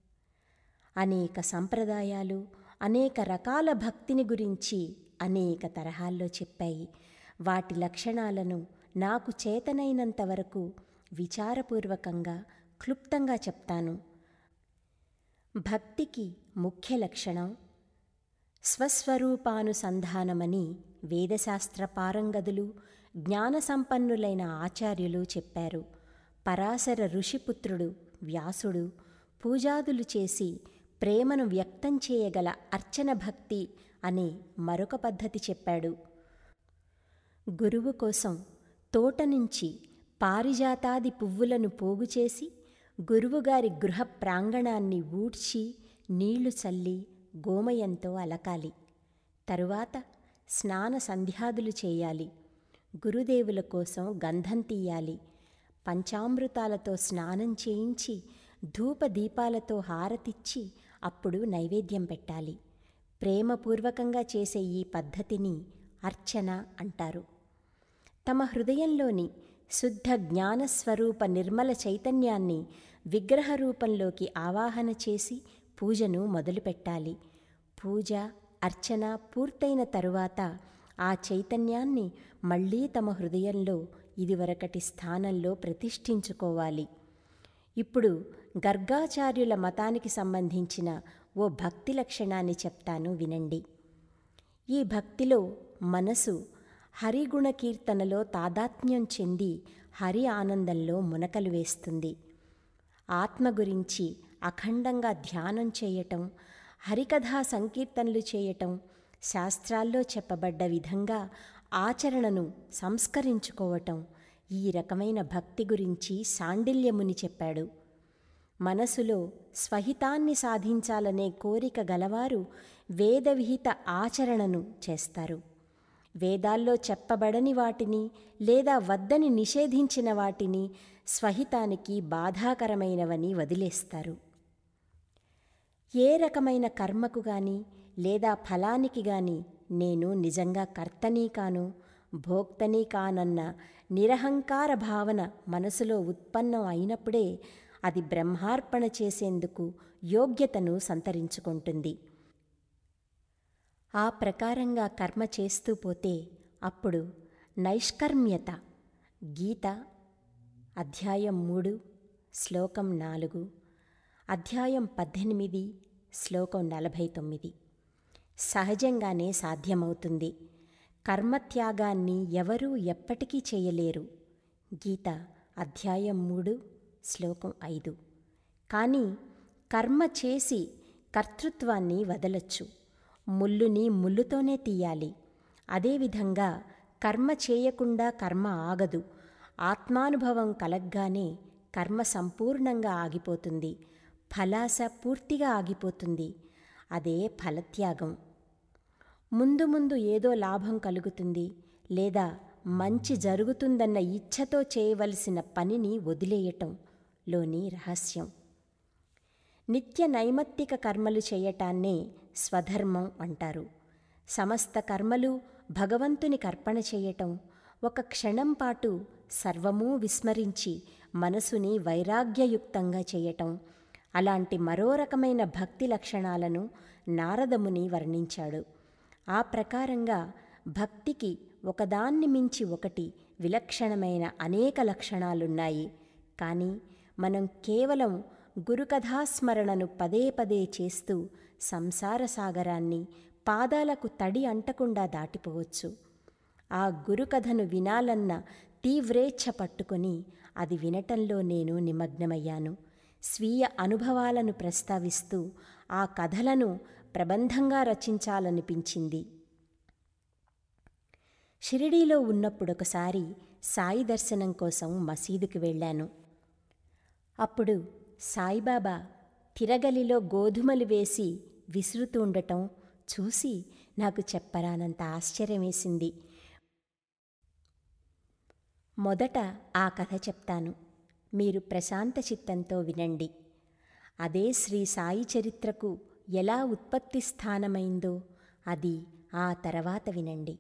అనేక సంప్రదాయాలు అనేక రకాల భక్తిని గురించి అనేక తరహాల్లో చెప్పాయి వాటి లక్షణాలను నాకు చేతనైనంత వరకు విచారపూర్వకంగా క్లుప్తంగా చెప్తాను భక్తికి ముఖ్య లక్షణం స్వస్వరూపానుసంధానమని వేదశాస్త్ర పారంగదులు జ్ఞాన సంపన్నులైన ఆచార్యులు చెప్పారు పరాశర ఋషిపుత్రుడు వ్యాసుడు పూజాదులు చేసి ప్రేమను వ్యక్తం చేయగల అర్చన భక్తి అనే మరొక పద్ధతి చెప్పాడు గురువు కోసం తోట నుంచి పారిజాతాది పువ్వులను పోగు చేసి గురువుగారి గృహ ప్రాంగణాన్ని ఊడ్చి నీళ్లు చల్లి గోమయంతో అలకాలి తరువాత స్నాన సంధ్యాదులు చేయాలి గురుదేవుల కోసం గంధం తీయాలి పంచామృతాలతో స్నానం చేయించి ధూప దీపాలతో హారతిచ్చి అప్పుడు నైవేద్యం పెట్టాలి ప్రేమపూర్వకంగా చేసే ఈ పద్ధతిని అర్చన అంటారు తమ హృదయంలోని శుద్ధ జ్ఞానస్వరూప నిర్మల చైతన్యాన్ని విగ్రహ రూపంలోకి ఆవాహన చేసి పూజను మొదలుపెట్టాలి పూజ అర్చన పూర్తయిన తరువాత ఆ చైతన్యాన్ని మళ్ళీ తమ హృదయంలో ఇదివరకటి స్థానంలో ప్రతిష్ఠించుకోవాలి ఇప్పుడు గర్గాచార్యుల మతానికి సంబంధించిన ఓ భక్తి లక్షణాన్ని చెప్తాను వినండి ఈ భక్తిలో మనసు హరిగుణ కీర్తనలో తాదాత్మ్యం చెంది హరి ఆనందంలో మునకలు వేస్తుంది ఆత్మ గురించి అఖండంగా ధ్యానం చేయటం హరికథా సంకీర్తనలు చేయటం శాస్త్రాల్లో చెప్పబడ్డ విధంగా ఆచరణను సంస్కరించుకోవటం ఈ రకమైన భక్తి గురించి సాండిల్యముని చెప్పాడు మనసులో స్వహితాన్ని సాధించాలనే కోరిక గలవారు వేదవిహిత ఆచరణను చేస్తారు వేదాల్లో చెప్పబడని వాటిని లేదా వద్దని నిషేధించిన వాటిని స్వహితానికి బాధాకరమైనవని వదిలేస్తారు ఏ రకమైన కర్మకు గాని లేదా ఫలానికి గాని నేను నిజంగా కర్తనీ కాను భోక్తనీ కానన్న నిరహంకార భావన మనసులో ఉత్పన్నం అయినప్పుడే అది బ్రహ్మార్పణ చేసేందుకు యోగ్యతను సంతరించుకుంటుంది ఆ ప్రకారంగా కర్మ చేస్తూ పోతే అప్పుడు నైష్కర్మ్యత గీత అధ్యాయం మూడు శ్లోకం నాలుగు అధ్యాయం పద్దెనిమిది శ్లోకం నలభై తొమ్మిది సహజంగానే సాధ్యమవుతుంది కర్మత్యాగాన్ని ఎవరూ ఎప్పటికీ చేయలేరు గీత అధ్యాయం మూడు శ్లోకం ఐదు కానీ కర్మ చేసి కర్తృత్వాన్ని వదలొచ్చు ముల్లుని ముల్లుతోనే తీయాలి అదేవిధంగా కర్మ చేయకుండా కర్మ ఆగదు ఆత్మానుభవం కలగ్గానే కర్మ సంపూర్ణంగా ఆగిపోతుంది ఫలాస పూర్తిగా ఆగిపోతుంది అదే ఫలత్యాగం ముందు ముందు ఏదో లాభం కలుగుతుంది లేదా మంచి జరుగుతుందన్న ఇచ్ఛతో చేయవలసిన పనిని వదిలేయటం లోని రహస్యం నిత్య నైమత్తిక కర్మలు చేయటాన్నే స్వధర్మం అంటారు సమస్త కర్మలు భగవంతుని కర్పణ చేయటం ఒక క్షణం పాటు సర్వమూ విస్మరించి మనసుని వైరాగ్యయుక్తంగా చేయటం అలాంటి మరో రకమైన భక్తి లక్షణాలను నారదముని వర్ణించాడు ఆ ప్రకారంగా భక్తికి ఒకదాన్ని మించి ఒకటి విలక్షణమైన అనేక లక్షణాలున్నాయి కానీ మనం కేవలం గురుకథాస్మరణను పదే పదే చేస్తూ సంసార సాగరాన్ని పాదాలకు తడి అంటకుండా దాటిపోవచ్చు ఆ గురుకథను వినాలన్న తీవ్రేచ్ఛ పట్టుకొని అది వినటంలో నేను నిమగ్నమయ్యాను స్వీయ అనుభవాలను ప్రస్తావిస్తూ ఆ కథలను ప్రబంధంగా రచించాలనిపించింది షిరిడీలో ఉన్నప్పుడొకసారి సాయి దర్శనం కోసం మసీదుకి వెళ్ళాను అప్పుడు సాయిబాబా తిరగలిలో గోధుమలు వేసి విసురుతూ ఉండటం చూసి నాకు చెప్పరానంత ఆశ్చర్యం వేసింది మొదట ఆ కథ చెప్తాను మీరు ప్రశాంత చిత్తంతో వినండి అదే శ్రీ సాయి చరిత్రకు ఎలా ఉత్పత్తి స్థానమైందో అది ఆ తర్వాత వినండి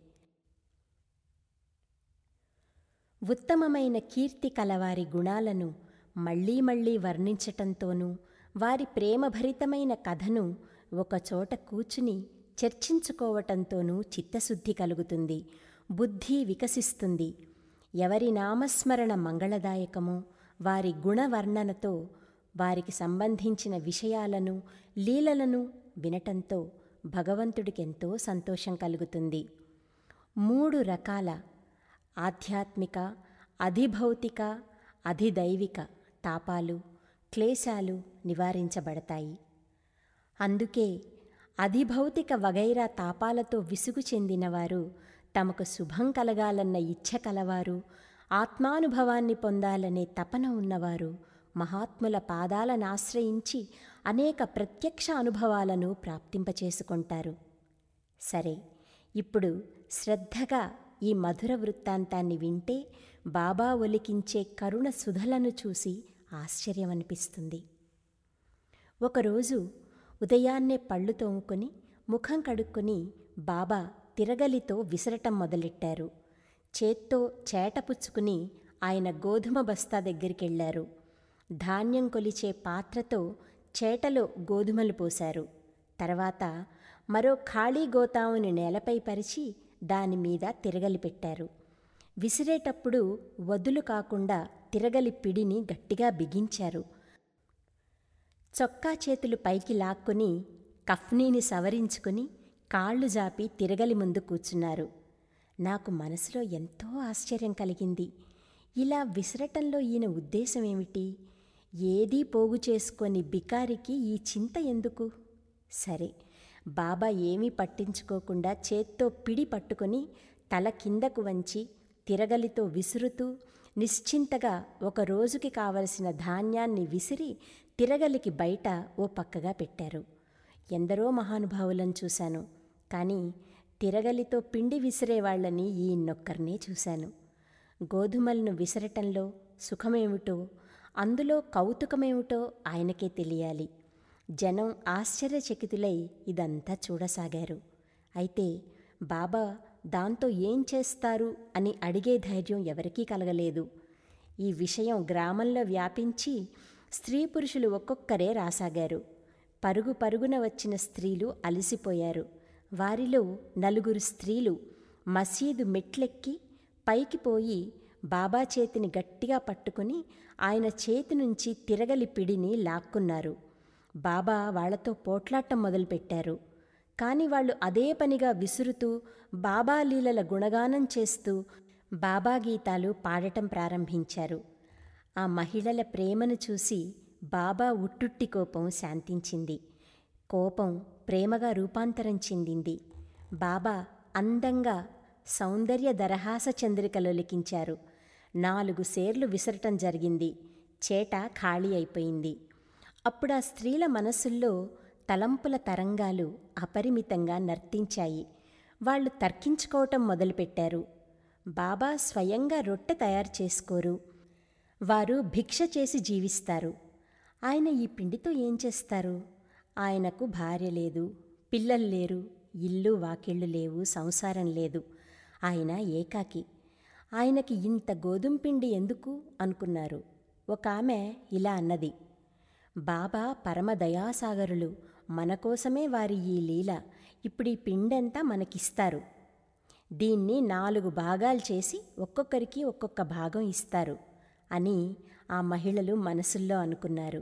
ఉత్తమమైన కీర్తి కలవారి గుణాలను మళ్ళీ మళ్ళీ వర్ణించటంతోనూ వారి ప్రేమభరితమైన కథను ఒకచోట కూర్చుని చర్చించుకోవటంతోనూ చిత్తశుద్ధి కలుగుతుంది బుద్ధి వికసిస్తుంది ఎవరి నామస్మరణ మంగళదాయకమో వారి గుణవర్ణనతో వారికి సంబంధించిన విషయాలను లీలలను వినటంతో భగవంతుడికెంతో సంతోషం కలుగుతుంది మూడు రకాల ఆధ్యాత్మిక అధిభౌతిక అధిదైవిక తాపాలు క్లేశాలు నివారించబడతాయి అందుకే అధిభౌతిక వగైరా తాపాలతో విసుగు చెందినవారు తమకు శుభం కలగాలన్న ఇచ్ఛ కలవారు ఆత్మానుభవాన్ని పొందాలనే తపన ఉన్నవారు మహాత్ముల పాదాలను ఆశ్రయించి అనేక ప్రత్యక్ష అనుభవాలను ప్రాప్తింపచేసుకుంటారు సరే ఇప్పుడు శ్రద్ధగా ఈ మధుర వృత్తాంతాన్ని వింటే బాబా ఒలికించే కరుణ సుధలను చూసి ఆశ్చర్యమనిపిస్తుంది ఒకరోజు ఉదయాన్నే పళ్ళు తోముకొని ముఖం కడుక్కొని బాబా తిరగలితో విసరటం మొదలెట్టారు చేత్తో చేటపుచ్చుకుని ఆయన గోధుమ బస్తా దగ్గరికెళ్లారు ధాన్యం కొలిచే పాత్రతో చేటలో గోధుమలు పోశారు తర్వాత మరో ఖాళీ గోతాముని నేలపై పరిచి దానిమీద తిరగలి పెట్టారు విసిరేటప్పుడు వదులు కాకుండా తిరగలి పిడిని గట్టిగా బిగించారు చొక్కా చేతులు పైకి లాక్కుని కఫ్నీని సవరించుకుని కాళ్ళు జాపి తిరగలి ముందు కూర్చున్నారు నాకు మనసులో ఎంతో ఆశ్చర్యం కలిగింది ఇలా విసరటంలో ఈయన ఉద్దేశం ఏమిటి ఏదీ పోగు చేసుకొని బికారికి ఈ చింత ఎందుకు సరే బాబా ఏమీ పట్టించుకోకుండా చేత్తో పిడి పట్టుకొని తల కిందకు వంచి తిరగలితో విసురుతూ నిశ్చింతగా ఒక రోజుకి కావలసిన ధాన్యాన్ని విసిరి తిరగలికి బయట ఓ పక్కగా పెట్టారు ఎందరో మహానుభావులను చూశాను కానీ తిరగలితో పిండి విసిరేవాళ్లని ఈయన్నొక్కరినే చూశాను గోధుమలను విసరటంలో సుఖమేమిటో అందులో కౌతుకమేమిటో ఆయనకే తెలియాలి జనం ఆశ్చర్యచకితులై ఇదంతా చూడసాగారు అయితే బాబా దాంతో ఏం చేస్తారు అని అడిగే ధైర్యం ఎవరికీ కలగలేదు ఈ విషయం గ్రామంలో వ్యాపించి స్త్రీ పురుషులు ఒక్కొక్కరే రాసాగారు పరుగు పరుగున వచ్చిన స్త్రీలు అలసిపోయారు వారిలో నలుగురు స్త్రీలు మసీదు మెట్లెక్కి పైకి పోయి బాబా చేతిని గట్టిగా పట్టుకుని ఆయన చేతి నుంచి తిరగలి పిడిని లాక్కున్నారు బాబా వాళ్లతో పోట్లాటం మొదలుపెట్టారు కానీ వాళ్ళు అదే పనిగా విసురుతూ బాబా లీలల గుణగానం చేస్తూ బాబా గీతాలు పాడటం ప్రారంభించారు ఆ మహిళల ప్రేమను చూసి బాబా ఉట్టుట్టి కోపం శాంతించింది కోపం ప్రేమగా రూపాంతరం చెందింది బాబా అందంగా సౌందర్య దరహాస చంద్రికలు లిఖించారు నాలుగు సేర్లు విసరటం జరిగింది చేట ఖాళీ అయిపోయింది అప్పుడు ఆ స్త్రీల మనసుల్లో తలంపుల తరంగాలు అపరిమితంగా నర్తించాయి వాళ్ళు తర్కించుకోవటం మొదలుపెట్టారు బాబా స్వయంగా రొట్టె తయారు చేసుకోరు వారు భిక్ష చేసి జీవిస్తారు ఆయన ఈ పిండితో ఏం చేస్తారు ఆయనకు భార్య లేదు పిల్లలు లేరు ఇల్లు వాకిళ్ళు లేవు సంసారం లేదు ఆయన ఏకాకి ఆయనకి ఇంత గోధుమ పిండి ఎందుకు అనుకున్నారు ఒక ఆమె ఇలా అన్నది బాబా పరమ దయాసాగరులు మన కోసమే వారి ఈ లీల ఇప్పుడు ఈ పిండంతా మనకిస్తారు దీన్ని నాలుగు భాగాలు చేసి ఒక్కొక్కరికి ఒక్కొక్క భాగం ఇస్తారు అని ఆ మహిళలు మనసుల్లో అనుకున్నారు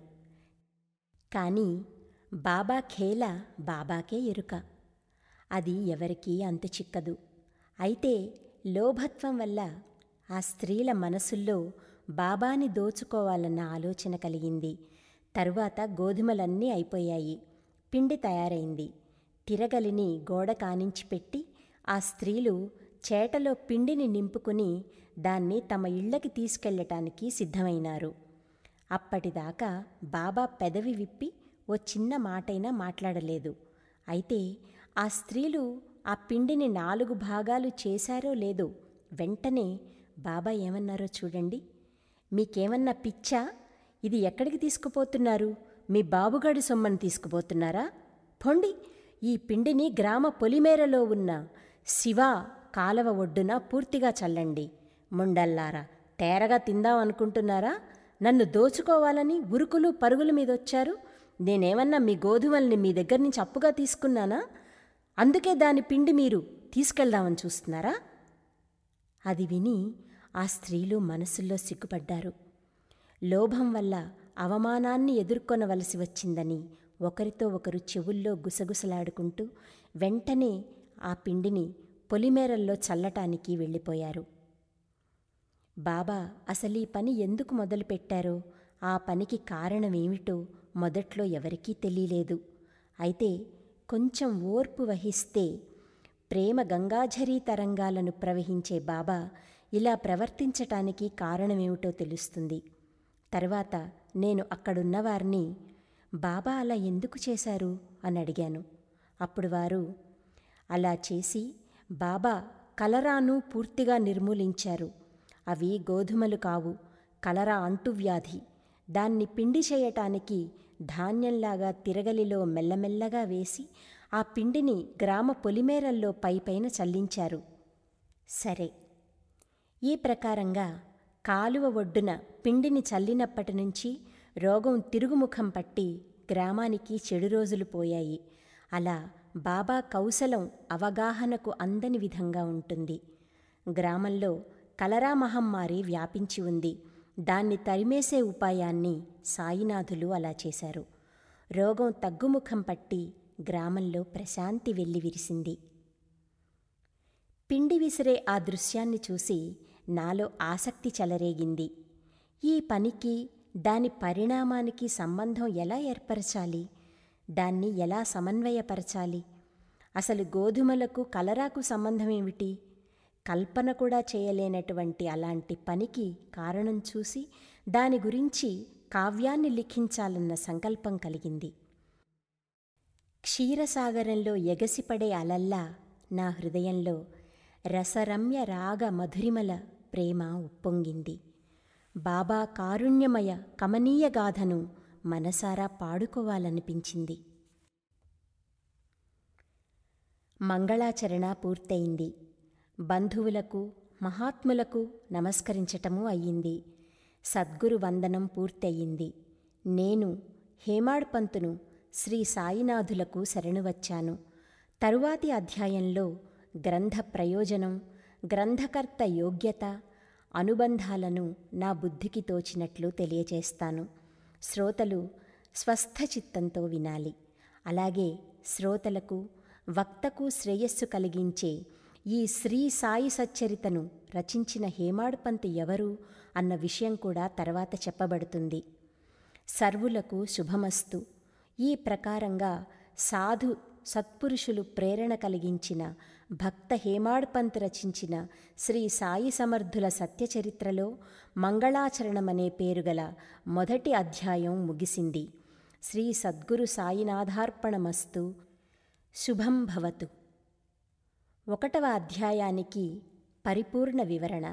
కానీ బాబా ఖేల బాబాకే ఎరుక అది ఎవరికీ అంతు చిక్కదు అయితే లోభత్వం వల్ల ఆ స్త్రీల మనసుల్లో బాబాని దోచుకోవాలన్న ఆలోచన కలిగింది తరువాత గోధుమలన్నీ అయిపోయాయి పిండి తయారైంది తిరగలిని గోడ కానించి పెట్టి ఆ స్త్రీలు చేటలో పిండిని నింపుకుని దాన్ని తమ ఇళ్లకి తీసుకెళ్లటానికి సిద్ధమైనారు అప్పటిదాకా బాబా పెదవి విప్పి ఓ చిన్న మాటైనా మాట్లాడలేదు అయితే ఆ స్త్రీలు ఆ పిండిని నాలుగు భాగాలు చేశారో లేదో వెంటనే బాబా ఏమన్నారో చూడండి మీకేమన్నా పిచ్చా ఇది ఎక్కడికి తీసుకుపోతున్నారు మీ బాబుగాడి సొమ్మని తీసుకుపోతున్నారా పొండి ఈ పిండిని గ్రామ పొలిమేరలో ఉన్న శివ కాలవ ఒడ్డున పూర్తిగా చల్లండి ముండల్లారా తేరగా తిందాం అనుకుంటున్నారా నన్ను దోచుకోవాలని ఉరుకులు పరుగుల మీద వచ్చారు నేనేమన్నా మీ గోధుమల్ని మీ దగ్గర నుంచి అప్పుగా తీసుకున్నానా అందుకే దాని పిండి మీరు తీసుకెళ్దామని చూస్తున్నారా అది విని ఆ స్త్రీలు మనసుల్లో సిగ్గుపడ్డారు లోభం వల్ల అవమానాన్ని ఎదుర్కొనవలసి వచ్చిందని ఒకరితో ఒకరు చెవుల్లో గుసగుసలాడుకుంటూ వెంటనే ఆ పిండిని పొలిమేరల్లో చల్లటానికి వెళ్ళిపోయారు బాబా అసలు ఈ పని ఎందుకు మొదలుపెట్టారో ఆ పనికి కారణమేమిటో మొదట్లో ఎవరికీ తెలియలేదు అయితే కొంచెం ఓర్పు వహిస్తే ప్రేమ గంగాఝరీ తరంగాలను ప్రవహించే బాబా ఇలా ప్రవర్తించటానికి కారణమేమిటో తెలుస్తుంది తర్వాత నేను అక్కడున్న వారిని బాబా అలా ఎందుకు చేశారు అని అడిగాను అప్పుడు వారు అలా చేసి బాబా కలరాను పూర్తిగా నిర్మూలించారు అవి గోధుమలు కావు కలరా అంటువ్యాధి దాన్ని పిండి చేయటానికి ధాన్యంలాగా తిరగలిలో మెల్లమెల్లగా వేసి ఆ పిండిని గ్రామ పొలిమేరల్లో పైపైన చల్లించారు సరే ఈ ప్రకారంగా కాలువ ఒడ్డున పిండిని చల్లినప్పటి నుంచి రోగం తిరుగుముఖం పట్టి గ్రామానికి చెడు రోజులు పోయాయి అలా బాబా కౌశలం అవగాహనకు అందని విధంగా ఉంటుంది గ్రామంలో కలరా మహమ్మారి వ్యాపించి ఉంది దాన్ని తరిమేసే ఉపాయాన్ని సాయినాథులు అలా చేశారు రోగం తగ్గుముఖం పట్టి గ్రామంలో ప్రశాంతి వెల్లి విరిసింది పిండి విసిరే ఆ దృశ్యాన్ని చూసి నాలో ఆసక్తి చెలరేగింది ఈ పనికి దాని పరిణామానికి సంబంధం ఎలా ఏర్పరచాలి దాన్ని ఎలా సమన్వయపరచాలి అసలు గోధుమలకు కలరాకు సంబంధం ఏమిటి కల్పన కూడా చేయలేనటువంటి అలాంటి పనికి కారణం చూసి దాని గురించి కావ్యాన్ని లిఖించాలన్న సంకల్పం కలిగింది క్షీరసాగరంలో ఎగసిపడే అలల్లా నా హృదయంలో రసరమ్య రాగ మధురిమల ప్రేమ ఉప్పొంగింది బాబా కారుణ్యమయ కమనీయ గాథను మనసారా పాడుకోవాలనిపించింది మంగళాచరణ పూర్తయింది బంధువులకు మహాత్ములకు నమస్కరించటము అయ్యింది సద్గురు వందనం పూర్తయింది నేను హేమాడ్ పంతును శ్రీ సాయినాథులకు శరణు వచ్చాను తరువాతి అధ్యాయంలో గ్రంథ ప్రయోజనం గ్రంథకర్త యోగ్యత అనుబంధాలను నా బుద్ధికి తోచినట్లు తెలియచేస్తాను శ్రోతలు స్వస్థ చిత్తంతో వినాలి అలాగే శ్రోతలకు వక్తకు శ్రేయస్సు కలిగించే ఈ శ్రీ సాయి సచ్చరితను రచించిన హేమాడ్పంత్ ఎవరు అన్న విషయం కూడా తర్వాత చెప్పబడుతుంది సర్వులకు శుభమస్తు ఈ ప్రకారంగా సాధు సత్పురుషులు ప్రేరణ కలిగించిన భక్త హేమాడ్పంత్ రచించిన శ్రీ సాయి సమర్థుల సత్యచరిత్రలో మంగళాచరణమనే పేరుగల మొదటి అధ్యాయం ముగిసింది శ్రీ సద్గురు సాయినాథార్పణమస్తు శుభం భవతు ఒకటవ అధ్యాయానికి పరిపూర్ణ వివరణ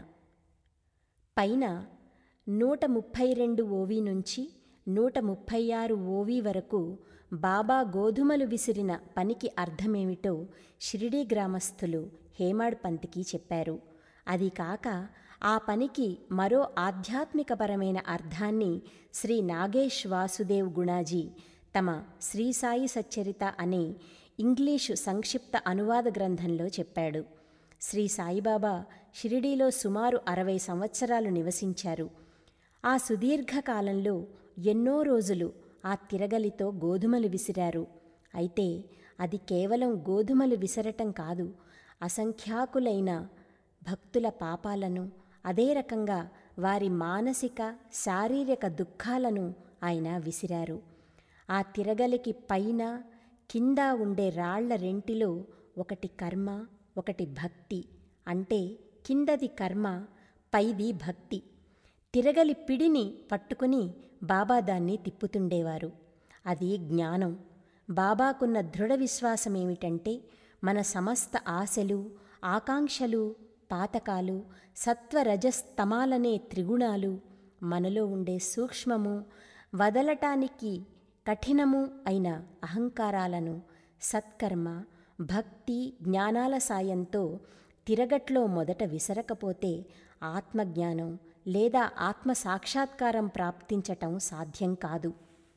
పైన నూట ముప్పై రెండు ఓవి నుంచి నూట ముప్పై ఆరు ఓవి వరకు బాబా గోధుమలు విసిరిన పనికి అర్థమేమిటో షిరిడీ గ్రామస్థులు హేమాడ్ పంత్కి చెప్పారు అది కాక ఆ పనికి మరో ఆధ్యాత్మికపరమైన అర్థాన్ని శ్రీ నాగేష్ వాసుదేవ్ గుణాజీ తమ శ్రీ సాయి సచ్చరిత అనే ఇంగ్లీషు సంక్షిప్త అనువాద గ్రంథంలో చెప్పాడు శ్రీ సాయిబాబా షిరిడీలో సుమారు అరవై సంవత్సరాలు నివసించారు ఆ సుదీర్ఘకాలంలో ఎన్నో రోజులు ఆ తిరగలితో గోధుమలు విసిరారు అయితే అది కేవలం గోధుమలు విసరటం కాదు అసంఖ్యాకులైన భక్తుల పాపాలను అదే రకంగా వారి మానసిక శారీరక దుఃఖాలను ఆయన విసిరారు ఆ తిరగలికి పైన కింద ఉండే రాళ్ల రెంటిలో ఒకటి కర్మ ఒకటి భక్తి అంటే కిందది కర్మ పైది భక్తి తిరగలి పిడిని పట్టుకుని బాబా దాన్ని తిప్పుతుండేవారు అది జ్ఞానం బాబాకున్న దృఢ విశ్వాసం ఏమిటంటే మన సమస్త ఆశలు ఆకాంక్షలు పాతకాలు సత్వరజస్తమాలనే త్రిగుణాలు మనలో ఉండే సూక్ష్మము వదలటానికి కఠినము అయిన అహంకారాలను సత్కర్మ భక్తి జ్ఞానాల సాయంతో తిరగట్లో మొదట విసరకపోతే ఆత్మజ్ఞానం లేదా ఆత్మ సాక్షాత్కారం ప్రాప్తించటం సాధ్యం కాదు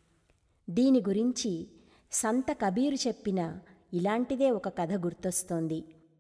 దీని గురించి సంత కబీరు చెప్పిన ఇలాంటిదే ఒక కథ గుర్తొస్తోంది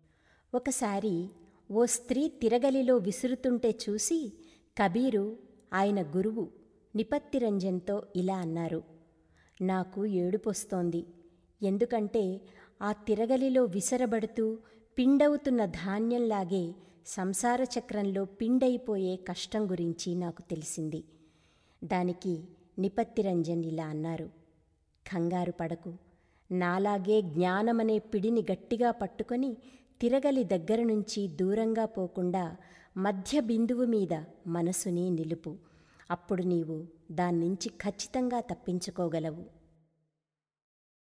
ఒకసారి ఓ స్త్రీ తిరగలిలో విసురుతుంటే చూసి కబీరు ఆయన గురువు నిపత్తిరంజన్తో ఇలా అన్నారు నాకు ఏడుపొస్తోంది ఎందుకంటే ఆ తిరగలిలో విసరబడుతూ పిండవుతున్న ధాన్యంలాగే సంసార చక్రంలో పిండైపోయే కష్టం గురించి నాకు తెలిసింది దానికి నిపత్తిరంజన్ ఇలా అన్నారు కంగారు పడకు నాలాగే జ్ఞానమనే పిడిని గట్టిగా పట్టుకొని తిరగలి దగ్గర నుంచి దూరంగా పోకుండా మధ్య బిందువు మీద మనసుని నిలుపు అప్పుడు నీవు దాన్నించి ఖచ్చితంగా తప్పించుకోగలవు